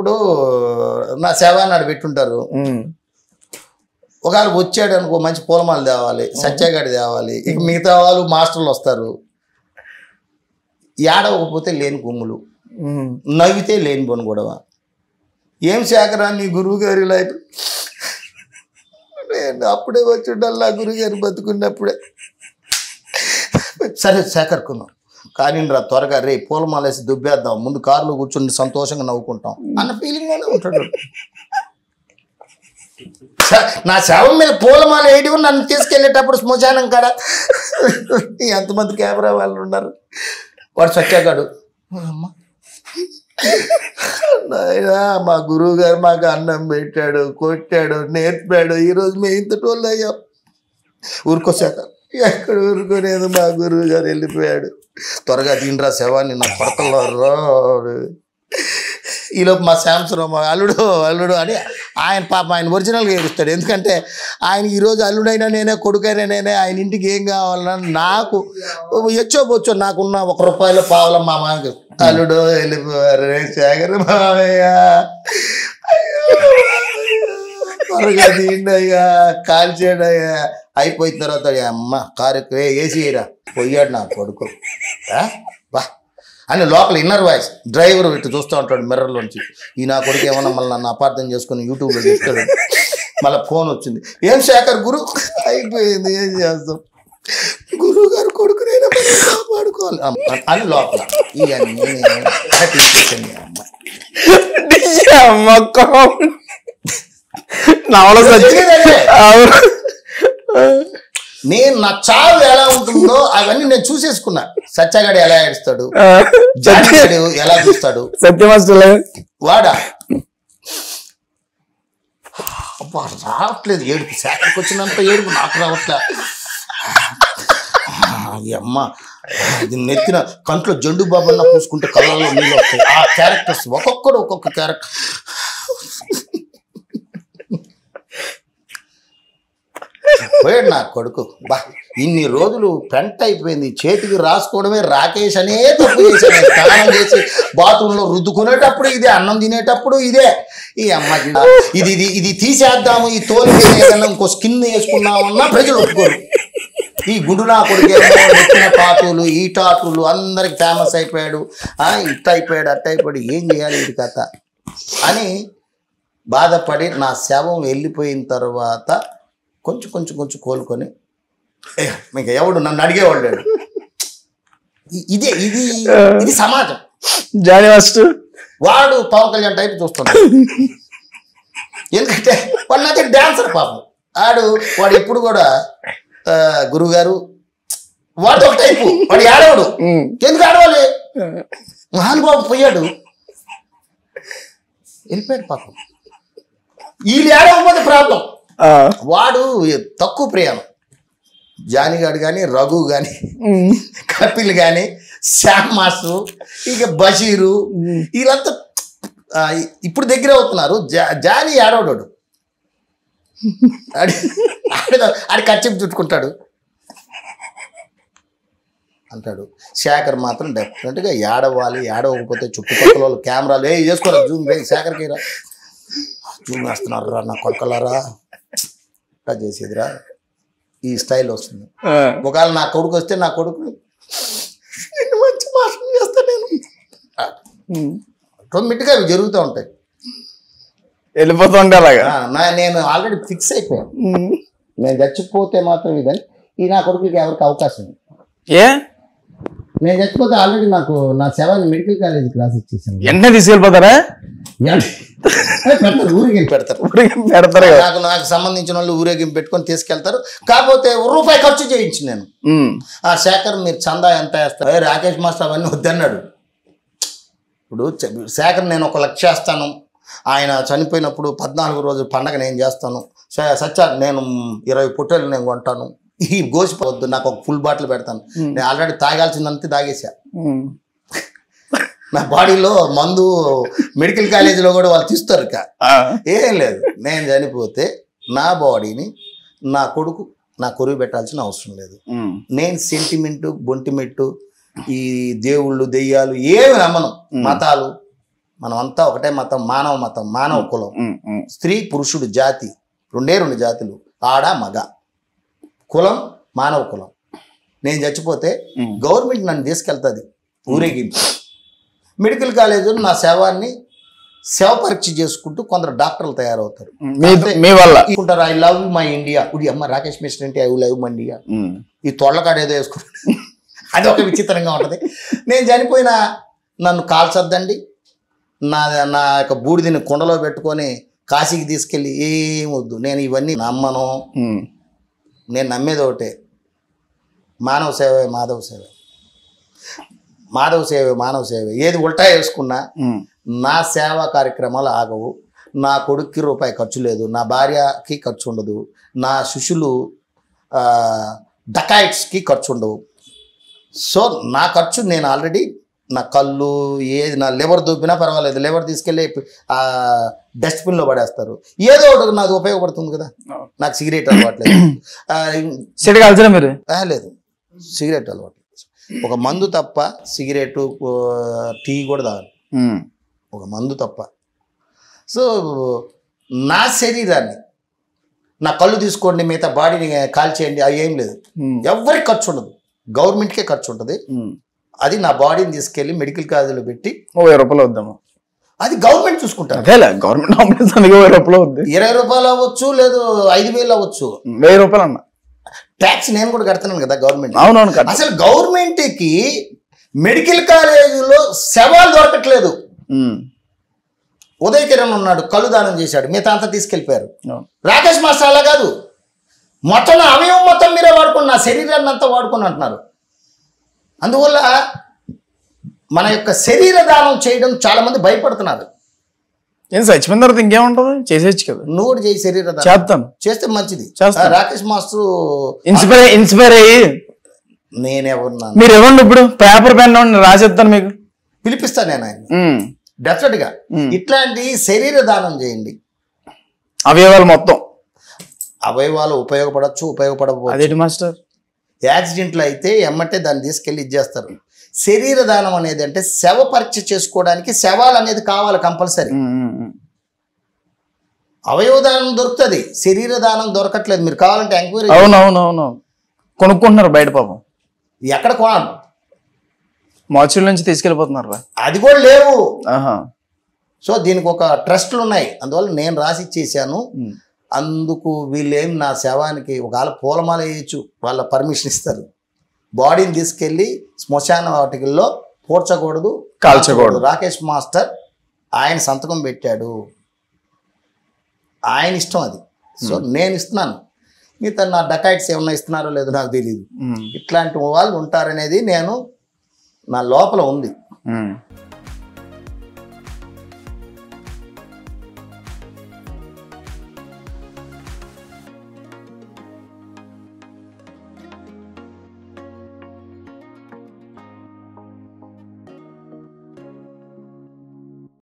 ఇప్పుడు నా శవాన్ని ఆడ పెట్టుంటారు ఉమ్. ఒకవేళ వచ్చాడు అనుకో మంచి పూలమాల తేవాలి సత్యాగాడి తేవాలి ఇక మిగతా వాళ్ళు మాస్టర్లు వస్తారు ఏడవకపోతే లేని గుమ్ములు ఉమ్. నవ్వితే లేని పోను గొడవ ఏం శాఖరా నీ గురువు గారి లైఫ్ నేను అప్పుడే వచ్చి ఉండాలి నా గురువు గారు బతుకున్నప్పుడే సరే సేకరుకుందాం కానీ రా త్వరగా రే పూలమాల వేసి దుబ్బేద్దాం ముందు కారులో కూర్చుని సంతోషంగా నవ్వుకుంటాం అన్న ఫీలింగ్లోనే ఉంటాడు స- నా శవం మీద పూలమాల వేయడం నన్ను తీసుకెళ్ళేటప్పుడు శ్మశానం కాడ ఎంతమంది కెమెరా వాళ్ళు ఉన్నారు వాడు సత్యాగాడు అమ్మ నాయనా మా గురువు గారు మాకు అన్నం పెట్టాడు కొట్టాడు నేర్పాడు ఈరోజు మేము ఇంత టోళ్ళు అయ్యాం ఊరుకోసాక ఎక్కడ ఊరుకోలేదు మా గురువు గారు వెళ్ళిపోయాడు త్వరగా తినరా శవాన్ని నా కొడకల్లో రాడు ఈలోపు మా శాంసరావు మా అల్లుడు అల్లుడు అని ఆయన పాప ఆయన ఒరిజినల్గా ఏడుస్తాడు ఎందుకంటే ఆయన ఈరోజు అల్లుడైనా నేనే కొడుకైనా నేనే ఆయన ఇంటికి ఏం కావాలన్నా నాకు ఎచ్చో బొచ్చో నాకున్న ఒక రూపాయలు పావుల మా మామకి అల్లుడు వెళ్ళిపోయారు రే శేఖర్ మామయ్య త్వరగా తీయండియ్యా కాల్చేడయ్యా అయిపోయిన తర్వాత అమ్మ కారు ఎక్కువ ఏసీ రా పోయాడు నా కొడుకు ఆ? బా అని లోపల ఇన్నర్ వాయిస్ డ్రైవర్ ఇటు చూస్తూ ఉంటాడు మిర్రర్లోంచి ఈ నా కొడుకు ఏమన్నా మళ్ళీ నన్ను అపార్థం చేసుకుని యూట్యూబ్లో చూస్తాడు మళ్ళీ ఫోన్ వచ్చింది ఏం శేఖర్ గురు అయిపోయింది ఏం చేస్తాం గురువు గారు కొడుకునైనా మనం కాపాడుకోవాలి అమ్మ, అని లోపల ఇవన్నీ తీసేసింది అమ్మ అమ్మ కామెడీ. నవల సత్య తెలియదండి. అవును నేను నా చావు ఎలా ఉంటుందో అవన్నీ నేను చూసేసుకున్నా సత్యగాడు ఎలా ఏడుస్తాడు ఆ, జానిగాడు ఎలా చూస్తాడు సత్యమస్తులే వాడా అబ్బా రావట్లేదు ఏడుపు శాఖకి వచ్చినంత ఏడుపు నాకు రావట్లే ఈ అమ్మ ఇది నెత్తిన కంట్లో జండు బాబన్న పూసుకుంటే కళ్ళల్లో నీళ్ళు వస్తాయి ఆ క్యారెక్టర్స్ ఒక్కొక్కడు ఒక్కొక్క క్యారెక్టర్ పోయాడు నా కొడుకు బా ఇన్ని రోజులు పెంట అయిపోయింది చేతికి రాసుకోవడమే రాకేష్ అనే తప్పు చేశాను స్నానం చేసి బాత్రూంలో రుద్దుకునేటప్పుడు ఇదే అన్నం తినేటప్పుడు ఇదే ఈ అమ్మ ఇది ఇది ఇది తీసేద్దాము ఈ తోలు ఏదైనా ఇంకో స్కిన్ వేసుకున్నామన్నా ప్రజలు ఒప్పుకోరు ఈ గుండు నా కొడుకేమో నెత్తిన టాటులు ఈ టాటులు అందరికి ఫేమస్ అయిపోయాడు ఆ, ఇట్ట అయిపోయాడు అట్ట అయిపోయాడు ఏం చేయాలి ఇది కథ అని బాధపడి నా శవం వెళ్ళిపోయిన తర్వాత కొంచెం కొంచెం కొంచెం కోలుకొని "ఏ, మీకు ఎవడు నన్ను అడిగేవాడు లేడు." ఇ- ఇదే ఇది ఇది సమాజం జానీ ఫస్ట్ వాడు పవన్ కళ్యాణ్ టైప్ చూస్తున్నాడు ఎందుకంటే వాడు నాకే డాన్సర్ పాపం ఆడు వాడు ఇప్పుడు కూడా ఆ, గురువుగారు వాడు ఒక టైపు వాడు ఆడవాడు ఎందుకు ఆడవాలి మహానుభావుడు పోయాడు వెళ్ళిపోయాడు పాపం వీళ్ళు ఆడకపోతే ప్రాబ్లం వాడు తక్కువ ప్రయాణం జానిగాడు కానీ రఘు కానీ కపిల్ కానీ శ్యామ్ మాస్టర్ ఇక బషీరు వీళ్ళంతా ఆ, ఇప్పుడు దగ్గర అవుతున్నారు జా- జాని ఆడవాడు ఆడి ఆడి- ఆడి ఖర్చు చుట్టుకుంటాడు అంటాడు శేఖర్ మాత్రం డెఫినెట్గా ఏడవాలి ఏడవకపోతే చుట్టుపక్కల వాళ్ళు కెమెరాలు ఏ చేసుకోరా జూమ్ రే శేఖర్కి రా జూమ్ వేస్తున్నారు రా నా కొడుకలారా ఇట్లా చేసేదిరా ఈ స్టైల్ వస్తుంది ఒకవేళ నా కొడుకు వస్తే నా కొడుకు "నిన్ను మంచి మాసం చేస్తా నేను ఆటోమేటిక్గా అవి జరుగుతూ ఉంటాయి వెళ్ళిపోతుంటే అలాగా ఆ, నా నేను ఆల్రెడీ ఫిక్స్ అయిపోయాను నేను చచ్చిపోతే మాత్రం ఇదని ఈ నా కొడుకులకి ఎవరికి అవకాశం ఉంది. ఏ నేను చచ్చిపోతే ఆల్రెడీ నాకు నా శవాన్ని మెడికల్ కాలేజ్ క్లాస్ ఇచ్చేసాను వెంటనే తీసుకెళ్ళిపోతారా పెడతారు ఊరికి పెడతారు ఊరికి పెడతారు కదా నాకు నాకు సంబంధించిన వాళ్ళు ఊరేగింపు పెట్టుకొని తీసుకెళ్తారు కాకపోతే ఒక రూపాయి ఖర్చు చేయించి నేను ఉమ్. ఆ శేఖర్ మీరు చందా ఎంత వేస్తారు "ఏ, రాకేష్ మాస్టర్ అవన్నీ వద్దన్నాడు ఇప్పుడు చె- శేఖర్ నేను ఒక లక్ష వేస్తాను ఆయన చనిపోయినప్పుడు పద్నాలుగు రోజు పండగ నేను చేస్తాను స- సత్య నేను ఇరవై పొట్టేలు నేను కొంటాను ఈ గోసిపోవద్దు నాకు ఒక ఫుల్ బాటిల్ పెడతాను నేను ఆల్రెడీ తాగాల్సిందంతా తాగేసా ఉమ్. నా బాడీలో మందు మెడికల్ కాలేజీలో కూడా వాళ్ళు తీస్తారు ఇక ఆ. ఏం లేదు నేను చనిపోతే నా బాడీని నా కొడుకు నా కొరువు పెట్టాల్సిన అవసరం లేదు ఉమ్. నేను సెంటిమెంట్ బొంటిమెట్టు ఈ దేవుళ్ళు దెయ్యాలు ఏమి నమ్మను మతాలు మనమంతా ఒకటే మతం మానవ మతం మానవ కులం ఉమ్, ఉమ్, స్త్రీ పురుషుడు జాతి రెండే రెండు జాతులు ఆడ మగ కులం మానవ కులం నేను చచ్చిపోతే ఉమ్. గవర్నమెంట్ నన్ను తీసుకెళ్తుంది ఊరేగించి మెడికల్ కాలేజీలో నా సేవాన్ని సేవ పరీక్ష చేసుకుంటూ కొందరు డాక్టర్లు తయారవుతారు మీ మీ వల్ల అనుకుంటారు ఐ లవ్ మై ఇండియా ఇప్పుడు అమ్మ రాకేష్ మిశ్ర అంటే I love my India um, ఈ తొళ్ళకాడ ఏదో వేసుకుంటాడు అది ఒక విచిత్రంగా ఉంటుంది నేను చనిపోయిన నన్ను కాల్చొద్దండి నా నా యొక్క బూడిదని కుండలో పెట్టుకొని కాశీకి తీసుకెళ్ళి ఏం వద్దు నేను ఇవన్నీ నమ్మను ఉమ్, నేను నమ్మేది ఒకటే మానవ సేవే మాధవ సేవ మాధవ సేవే మానవ సేవే ఏది ఉల్టా వేసుకున్నా ఉమ్, నా సేవా కార్యక్రమాలు ఆగవు నా కొడుక్కి రూపాయి ఖర్చు లేదు నా భార్యకి ఖర్చు ఉండదు నా శిష్యులు ఆ, డకాయిట్స్కి ఖర్చు ఉండవు సో నా ఖర్చు నేను ఆల్రెడీ నా కళ్ళు ఏది నా లివర్ దూపినా పర్వాలేదు లివర్ తీసుకెళ్ళి ఆ డస్ట్బిన్లో పడేస్తారు ఏదో ఒకటి నాకు ఉపయోగపడుతుంది కదా నాకు సిగరెట్ అలవాట్లేదు ఆ, సిటీ కలిసిరా మీరు ఆ, లేదు సిగరెట్ అలవాటు ఒక మందు తప్ప సిగరెట్ టీ కూడా తాగను ఉమ్, ఒక మందు తప్ప సో నా శరీరాన్ని నా కళ్ళు తీసుకోండి మిగతా బాడీని కాల్చేయండి అవి ఏం లేదు ఉమ్, ఎవరికి ఖర్చు ఉండదు గవర్నమెంట్కే ఖర్చు ఉంటుంది ఉమ్. అది నా బాడీని తీసుకెళ్ళి మెడికల్ కాలేజీలో పెట్టి ఓ వెయ్యి రూపాయలు వద్దాము అది గవర్నమెంట్ చూసుకుంటారు అదేలే గవర్నమెంట్ ఆఫీస్ అందుకే వెయ్యి రూపాయలు వద్దు ఇరవై రూపాయలు అవ్వచ్చు లేదు ఐదు వేలు అవ్వచ్చు వెయ్యి రూపాయలు అన్న ట్యాక్స్ నేను కూడా కడుతున్నాను కదా గవర్నమెంట్ అవునవును కట్ట అసలు గవర్నమెంట్కి మెడికల్ కాలేజీలో శవాలు దొరకట్లేదు ఉమ్, ఉదయ్ కిరణ్ ఉన్నాడు కళ్ళు దానం చేశాడు మిగతా అంతా తీసుకెళ్ళిపోయారు అవును. రాకేష్ మాస్టర్ అలా కాదు మొత్తం నా అవయవం మొత్తం మీరే వాడుకుని నా శరీరాన్ని అంతా వాడుకుని అంటున్నారు అందువల్ల మన యొక్క శరీర దానం చేయడం చాలా మంది భయపడుతున్నారు ఏం చచ్చిపోయిన తర్వాత ఇంకేముంటది చేసేయచ్చు కదా నువ్వు కూడా చేయి శరీర దానం చేస్తాను చేస్తే మంచిది చేస్తాను. ఆ, రాకేష్ మాస్టర్ ఇన్స్పైర్ ఇన్స్పైర్ అయ్యి నేనెవరున్నాను మీరు ఇవ్వండి ఇప్పుడు పేపర్ పెన్ ఇవ్వండి రాసేస్తాను మీకు పిలిపిస్తాను నేను ఆయన ఉమ్, డెఫినెట్ గా ఉమ్. ఇట్లాంటి శరీర దానం చేయండి అవయవాలు మొత్తం అవయవాలు ఉపయోగపడచ్చు ఉపయోగపడకపోవచ్చు అదేంటి మాస్టర్ యాక్సిడెంట్లు అయితే ఎమ్మటే దాన్ని తీసుకెళ్ళి ఇచ్చేస్తారు శరీర దానం అనేది అంటే శవ పరీక్ష చేసుకోవడానికి శవాలు అనేది కావాలి కంపల్సరీ ఉమ్, ఉమ్, ఉమ్. అవయవ దానం దొరుకుతుంది శరీర దానం దొరకట్లేదు మీరు కావాలంటే ఎంక్వైరీ అవును అవును అవును కొనుక్కుంటున్నారు బయట పాపం ఎక్కడ కొనాలి మార్చుల నుంచి తీసుకెళ్ళిపోతున్నారు రా అది కూడా లేవు ఆహా సో దీనికి ఒక ట్రస్ట్లు ఉన్నాయి అందువల్ల నేను రాసి ఇచ్చేసాను ఉమ్. అందుకు వీళ్ళేం నా శవానికి ఒకవేళ పూలమాల వేయచ్చు వాళ్ళ పర్మిషన్ ఇస్తారు బాడీని తీసుకెళ్ళి శ్మశాన వాటికల్లో పూడ్చకూడదు కాల్చకూడదు. రాకేష్ మాస్టర్ ఆయన సంతకం పెట్టాడు ఆయన ఇష్టం అది సో నేను ఇస్తున్నాను మిగతా నా డకాయిట్స్ ఏమన్నా ఇస్తున్నారో లేదో నాకు తెలియదు ఉమ్, ఇట్లాంటి వాళ్ళు ఉంటారనేది నేను నా లోపల ఉంది ఉమ్.